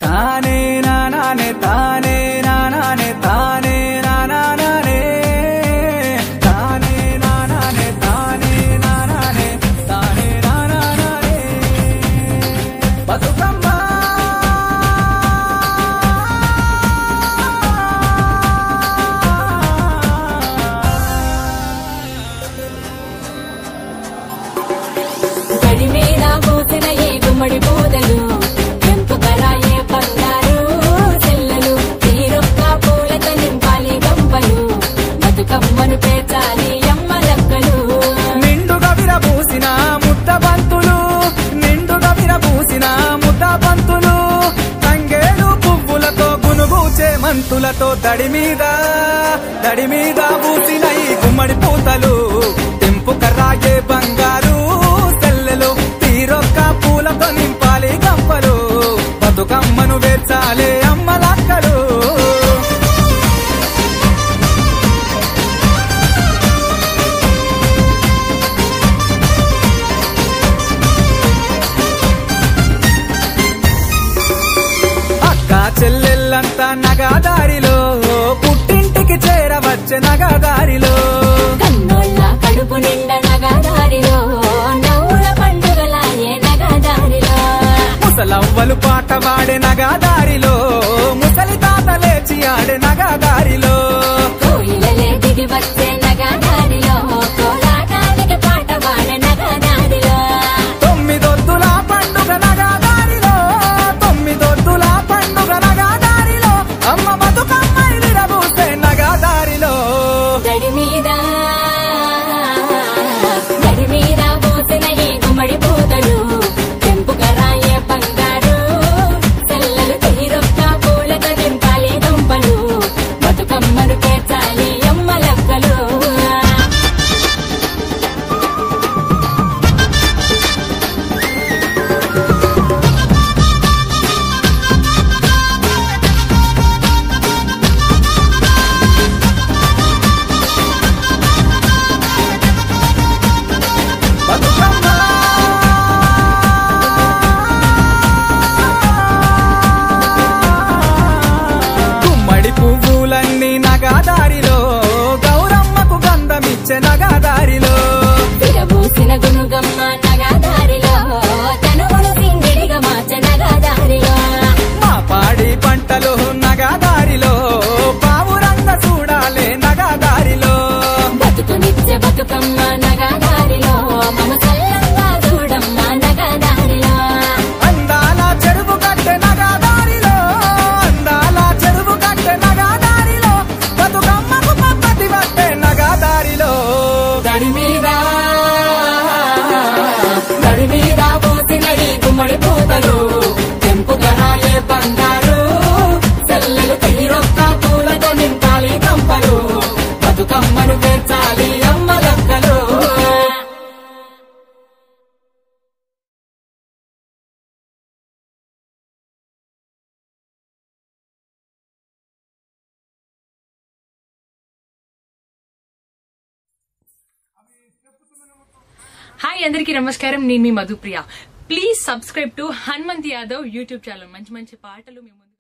తానే నానే తానే నానే తానే నానే తానే నానే తానే నానే తానే నానే బతుకమ్మ గడి మీద పోసిన ఏ గుమ్మడి పూదలు పెంపుకరాయే బంగారు చెల్లెలు తీరొక్క పూలతో నింపాలి గంపలు బతుకమ్మను పేర్చాలి అమ్మ లక్కలు నిండుగా విరబూసిన ముద్ద బంతులు నిండుగా విరబూసిన ముద్ద బంతులు తంగేడు పువ్వులతో గునుగూచే మంతులతో దడి మీద దడి మీద పూసిన ఈ గుమ్మడి పూతలు తెంపు కర్రాగే బంగారు సెల్లెలు తీరొక్క పూలతో నింపాలి గంపలు బతుకమ్మను వేర్చాలే అమ్మలక్కలు అక్క చెల్లెళ్ళంతా నగాదారిలో పుట్టింటికి చేరవచ్చే నగాదారిలో కన్నోళ్ళ కడుపు నిండా నగదారిలో నవ్వుల పండుగలాయే నగదారిలో ముసలవ్వలు పాట వాడే నగాదారిలో ముసలి తాత లేచి ఆడే నగాదారిలో కోయిలలే దిగి వచ్చే నగదారిలో కోలాటానికి పాట పాడే నగదారిలో తొమ్మిదొద్దుల పండుగ నగాదారిలో తొమ్మిదొద్దుల పండుగ నగాదారిలో అమ్మ బతుకమ్మ విరబూసే నగాదారిలో గడి మీద గడి మీద పోసిన ఈ గుమ్మడి పూతలు తెంపుకరాయే బంగారు చెల్లెలు తీరొక్క పూలతో నింపాలి దుంపలు బతుకమ్మను పేర్చాలి అమ్మ లక్కలు బతుకమ్మ గుమ్మడి పువ్వులన్నీ నగాదారిలో గౌరమ్మకు గంధమిచ్చే నగాదారిలో విరబూసిన గునుగమ్మ నగదారిలో తనువును సింగిడిగా మార్చే నగదారిలో మా పాడి పంటలు నగాదారిలో పావురంగ చూడాలే నగాదారిలో బతుకునిచ్చే బతుకమ్మ నగదారిలో మమ చల్లంగా చూడమ్మ నగదారిలో అందాల చెరువు కట్టె నగాదారిలో అందాల చెరువు కట్టె నగాదారిలో బతుకమ్మకు పప్పటి పట్టే నగాదారిలో దడి మీద దడి మీద పోసిన ఈ గుమ్మడి పూతలు తెంపుకరాయే బంగారు చెల్లెలు తీరొక్క పూలతో నింపాలి కంపలు బతుకమ్మను పేర్చాలి అమ్మ లక్కలు హాయ్ అందరికీ నమస్కారం నేను మీ Madhupriya please subscribe to Hanumanth Yadav YouTube channel మంచి మంచి పాటలు మేము